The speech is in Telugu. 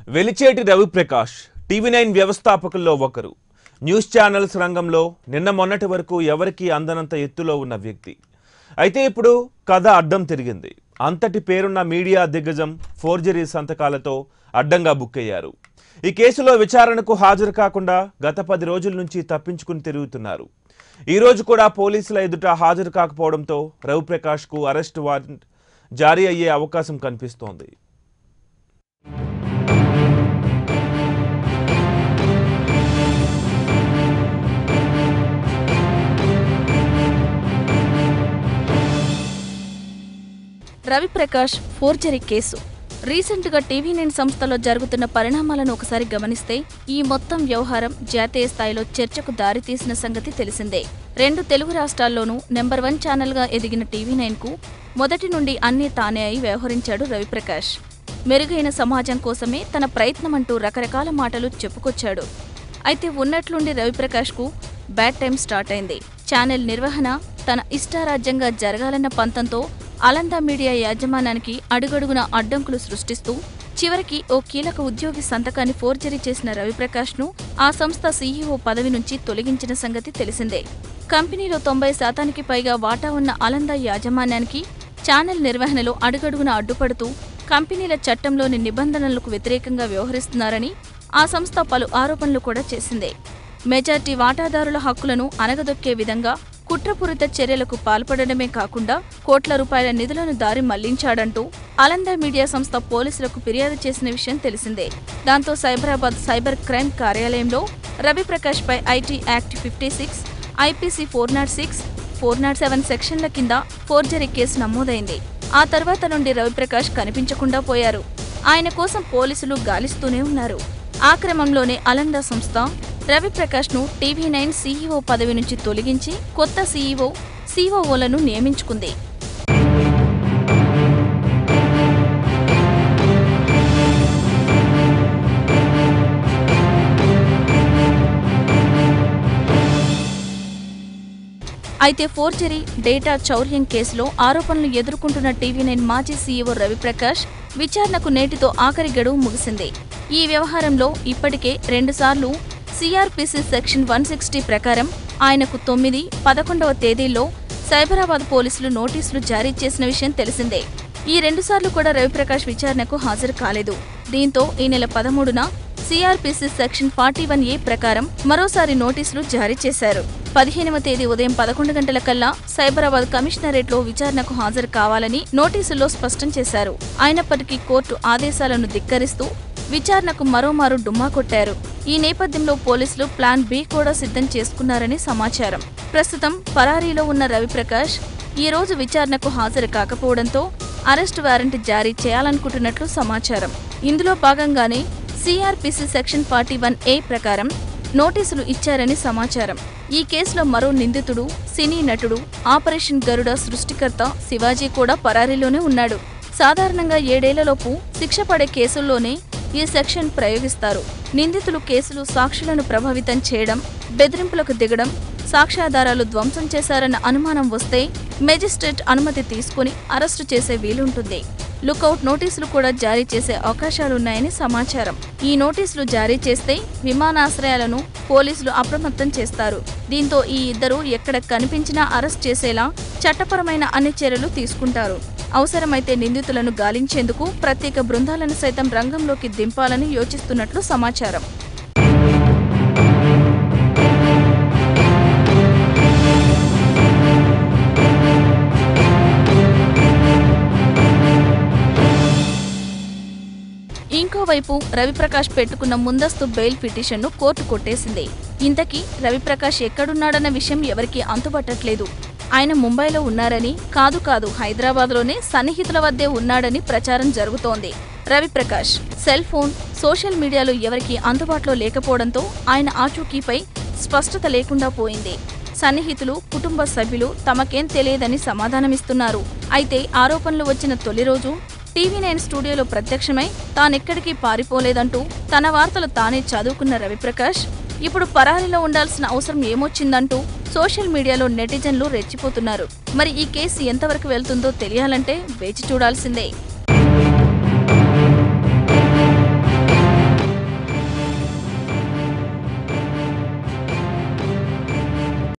వెలిచేటి రవిప్రకాష్ టీవీ నైన్ వ్యవస్థాపకుల్లో ఒకరు న్యూస్ ఛానల్స్ రంగంలో నిన్న మొన్నటి వరకు ఎవరికీ అందనంత ఎత్తులో ఉన్న వ్యక్తి అయితే ఇప్పుడు కథ అడ్డం తిరిగింది అంతటి పేరున్న మీడియా దిగ్గజం ఫోర్జరీ సంతకాలతో అడ్డంగా బుక్ అయ్యారు ఈ కేసులో విచారణకు హాజరు కాకుండా గత పది రోజుల నుంచి తప్పించుకుని తిరుగుతున్నారు ఈ రోజు కూడా పోలీసుల ఎదుట హాజరు కాకపోవడంతో రవిప్రకాష్కు అరెస్ట్ వారెంట్ జారీ అయ్యే అవకాశం కనిపిస్తోంది రవిప్రకాష్ ఫోర్జరీ కేసు రీసెంట్ గా టీవీ నైన్ సంస్థలో జరుగుతున్న పరిణామాలను ఒకసారి గమనిస్తే ఈ మొత్తం వ్యవహారం జాతీయ స్థాయిలో చర్చకు దారితీసిన సంగతి తెలిసిందే రెండు తెలుగు రాష్ట్రాల్లోనూ నెంబర్ వన్ ఛానల్ గా ఎదిగిన టీవీ నైన్ కు మొదటి నుండి అన్నీ తానే అయి వ్యవహరించాడు రవిప్రకాష్ మెరుగైన సమాజం కోసమే తన ప్రయత్నమంటూ రకరకాల మాటలు చెప్పుకొచ్చాడు అయితే ఉన్నట్లుండి రవిప్రకాష్కు బ్యాడ్ టైం స్టార్ట్ అయింది ఛానల్ నిర్వహణ తన ఇష్టారాజ్యంగా జరగాలన్న పంతంతో అలందా మీడియా యాజమాన్యానికి అడుగడుగున అడ్డంకులు సృష్టిస్తూ చివరికి ఓ కీలక ఉద్యోగి సంతకాన్ని ఫోర్జరీ చేసిన రవిప్రకాష్ను ఆ సంస్థ సీఈఓ పదవి నుంచి తొలగించిన సంగతి తెలిసిందే కంపెనీలో తొంభై శాతానికి పైగా వాటా ఉన్న అలందా యాజమాన్యానికి ఛానల్ నిర్వహణలో అడుగడుగున అడ్డుపడుతూ కంపెనీల చట్టంలోని నిబంధనలకు వ్యతిరేకంగా వ్యవహరిస్తున్నారని ఆ సంస్థ పలు ఆరోపణలు కూడా చేసింది మెజార్టీ వాటాదారుల హక్కులను అనగదొక్కే విధంగా కుట్రపూరిత చర్యలకు పాల్పడడమే కాకుండా కోట్ల రూపాయల నిధులను దారి మళ్లించాడంటూ అలందా మీడియా సంస్థ పోలీసులకు ఫిర్యాదు చేసిన విషయం తెలిసిందే దాంతో సైబరాబాద్ సైబర్ క్రైమ్ కార్యాలయంలో రవిప్రకాష్ పై IT act fifty six IPC four not six four not seven సెక్షన్ల కింద ఫోర్జరీ కేసు నమోదైంది ఆ తర్వాత నుండి రవిప్రకాష్ కనిపించకుండా పోయారు ఆయన కోసం పోలీసులు గాలిస్తూనే ఉన్నారు ఆ క్రమంలోనే అలందా సంస్థ రవిప్రకాష్ ను టీవీ నైన్ సీఈఓ పదవి నుంచి తొలగించి కొత్త సీఈఓ సీఓఓలను నియమించుకుంది అయితే ఫోర్జరీ డేటా చౌర్యం కేసులో ఆరోపణలు ఎదుర్కొంటున్న టీవీ నైన్ మాజీ సీఈఓ రవిప్రకాష్ విచారణకు నేటితో ఆఖరి గడువు ముగిసింది ఈ వ్యవహారంలో ఇప్పటికే రెండుసార్లు సిఆర్పిసి సెక్షన్ వన్ సిక్స్టీ ప్రకారం ఆయనకు తొమ్మిది పదకొండవ తేదీల్లో సైబరాబాద్ పోలీసులు నోటీసులు జారీ చేసిన విషయం తెలిసిందే ఈ రెండుసార్లు కూడా రవిప్రకాష్ విచారణకు హాజరు కాలేదు దీంతో ఈ నెల పదమూడున CRPC section forty one A ప్రకారం మరోసారి నోటీసులు జారీ చేశారు పదిహేనవ తేదీ ఉదయం పదకొండు గంటల కల్లా సైబరాబాద్ కమిషనరేట్లో విచారణకు హాజరు కావాలని నోటీసుల్లో స్పష్టం చేశారు అయినప్పటికీ కోర్టు ఆదేశాలను ధిక్కరిస్తూ విచారణకు మరోమారు డుమ్మా కొట్టారు ఈ నేపథ్యంలో పోలీసులు ప్లాన్ బి కూడా సిద్ధం చేసుకున్నారని సమాచారం ప్రస్తుతం పరారీలో ఉన్న రవిప్రకాష్ ఈ రోజు విచారణకు హాజరు కాకపోవడంతో అరెస్టు వారెంట్ జారీ చేయాలనుకుంటున్నట్లు సమాచారం ఇందులో భాగంగానే CRPC section forty one A ప్రకారం నోటీసులు ఇచ్చారని సమాచారం ఈ కేసులో మరో నిందితుడు సినీ నటుడు ఆపరేషన్ గరుడ సృష్టికర్త శివాజీ కూడా పరారీలోనే ఉన్నాడు సాధారణంగా ఏడేళ్లలోపు శిక్ష పడే కేసుల్లోనే ఈ సెక్షన్ ప్రయోగిస్తారు నిందితులు కేసులు సాక్షులను ప్రభావితం చేయడం బెదిరింపులకు దిగడం సాక్ష్యాధారాలు ధ్వంసం చేశారన్న అనుమానం వస్తే మెజిస్ట్రేట్ అనుమతి తీసుకుని అరెస్టు చేసే వీలుంటుంది లుకౌట్ నోటీసులు కూడా జారీ చేసే అవకాశాలున్నాయని సమాచారం ఈ నోటీసులు జారీ చేస్తే విమానాశ్రయాలను పోలీసులు అప్రమత్తం చేస్తారు దీంతో ఈ ఇద్దరు ఎక్కడ కనిపించినా అరెస్ట్ చేసేలా చట్టపరమైన అన్ని చర్యలు తీసుకుంటారు అవసరమైతే నిందితులను గాలించేందుకు ప్రత్యేక బృందాలను సైతం రంగంలోకి దింపాలని యోచిస్తున్నట్లు సమాచారం ఇంకోవైపు రవిప్రకాష్ పెట్టుకున్న ముందస్తు బెయిల్ పిటిషన్ను కోర్టు కొట్టేసింది ఇంతకీ రవిప్రకాష్ ఎక్కడున్నాడన్న విషయం ఎవరికీ అంతుపట్టట్లేదు ఆయన ముంబైలో ఉన్నారని కాదు కాదు హైదరాబాద్లోనే సన్నిహితుల వద్దే ఉన్నాడని ప్రచారం జరుగుతోంది రవిప్రకాష్ సెల్ ఫోన్ సోషల్ మీడియాలో ఎవరికీ అందుబాటులో లేకపోవడంతో ఆయన ఆచూకీపై స్పష్టత లేకుండా పోయింది సన్నిహితులు కుటుంబ సభ్యులు తమకేం తెలియదని సమాధానమిస్తున్నారు అయితే ఆరోపణలు వచ్చిన తొలి రోజు టీవీ నైన్ స్టూడియోలో ప్రత్యక్షమై తానెక్కడికి పారిపోలేదంటూ తన వార్తలు తానే చదువుకున్న రవిప్రకాష్ ఇప్పుడు పరారీలో ఉండాల్సిన అవసరం ఏమొచ్చిందంటూ సోషల్ మీడియాలో నెటిజన్లు రెచ్చిపోతున్నారు మరి ఈ కేసు ఎంతవరకు వెళ్తుందో తెలియాలంటే వేచి చూడాల్సిందే